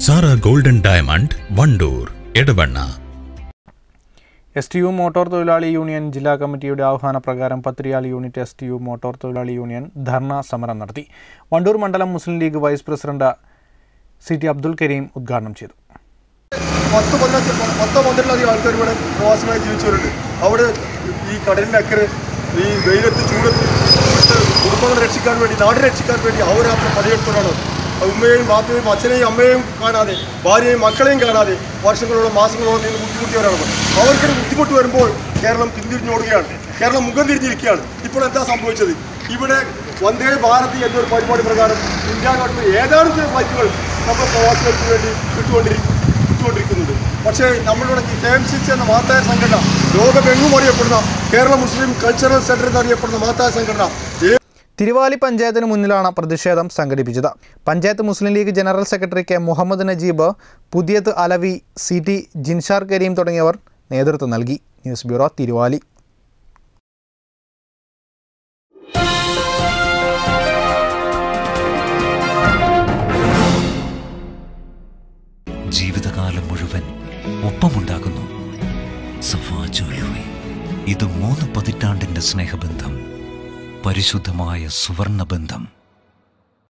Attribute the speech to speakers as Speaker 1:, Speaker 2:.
Speaker 1: Sara golden diamond Wandoor Edavanna
Speaker 2: S T U motor തൊഴിലാളി union ജില്ലാ കമ്മിറ്റിയുടെ ആഹ്വാനപ്രകാരം പത്രിയാൽ unit S T U motor തൊഴിലാളി യൂണിയൻ ധർണ സമരം നടത്തി വണ്ടൂർ മണ്ഡലം Muslim League vice president C T Abdul Karim ഉദ്ഘാടനം ചെയ്തു
Speaker 3: പത്ത് പതിനഞ്ച് പത്തോ പന്ത്രണ്ടിലധികം ആൾക്കാർ ഇവിടെ പ്രവാസികളായി ജീവിച്ചവരുണ്ട് അവിടെ ഈ കടലിൻ്റെ അക്കരെ ഈ വെയിലത്ത് ചൂടത്ത് ഇവിടുത്തെ കുടുംബങ്ങളെ രക്ഷിക്കാൻ വേണ്ടി നാട് രക്ഷിക്കാൻ വേണ്ടി അഹോരാത്രം പണിയെടുത്തവരാണ് ഉമ്മയെയും ബാപ്പയെയും അച്ഛനെയും അമ്മയെയും കാണാതെ ഭാര്യയെയും മക്കളെയും കാണാതെ വർഷങ്ങളോളം മാസങ്ങളോളം നിന്ന് ബുദ്ധിമുട്ടിയവരാണ് അവർക്കൊരു ബുദ്ധിമുട്ട് വരുമ്പോൾ കേരളം പിന്തിരിഞ്ഞോടുകയാണ് കേരളം മുഖം തിരിഞ്ഞിരിക്കുകയാണ് ഇപ്പോൾ എന്താ സംഭവിച്ചത് ഇവിടെ വന്ദേ ഭാരത് എന്നൊരു പരിപാടി പ്രകാരം ഇന്ത്യ ഗവൺമെൻറ് ഏതാനും ചില ഫ്ലൈറ്റുകൾ നമ്മുടെ പ്രവാസികൾക്ക് വേണ്ടി വിട്ടുകൊണ്ടിരിക്കും വിട്ടുകൊണ്ടിരിക്കുന്നുണ്ട് പക്ഷേ നമ്മളുടെ കെ എം സി സി എന്ന മഹത്തായ സംഘടന ലോകമെങ്ങും അറിയപ്പെടുന്ന കേരള മുസ്ലിം കൾച്ചറൽ സെന്റർ എന്നറിയപ്പെടുന്ന മഹത്തായ സംഘടന ഏ-
Speaker 2: തിരുവാലി പഞ്ചായത്തിന് മുന്നിലാണ് പ്രതിഷേധം സംഘടിപ്പിച്ചത് panchayat Muslim League general secretary K Muhammad Najeeb Puthiyath Alavi C T Jinshar Karim തുടങ്ങിയവർ നേതൃത്വം നൽകി ന്യൂസ് ബ്യൂറോ തിരുവാലി
Speaker 4: ജീവിതകാലം മുഴുവൻ ഒപ്പമുണ്ടാകുന്നു സഫാ ജ്വല്ലറി ഇത് മൂന്ന് പതിറ്റാണ്ടിന്റെ സ്നേഹബന്ധം പരിശുദ്ധമായ സുവർണബന്ധം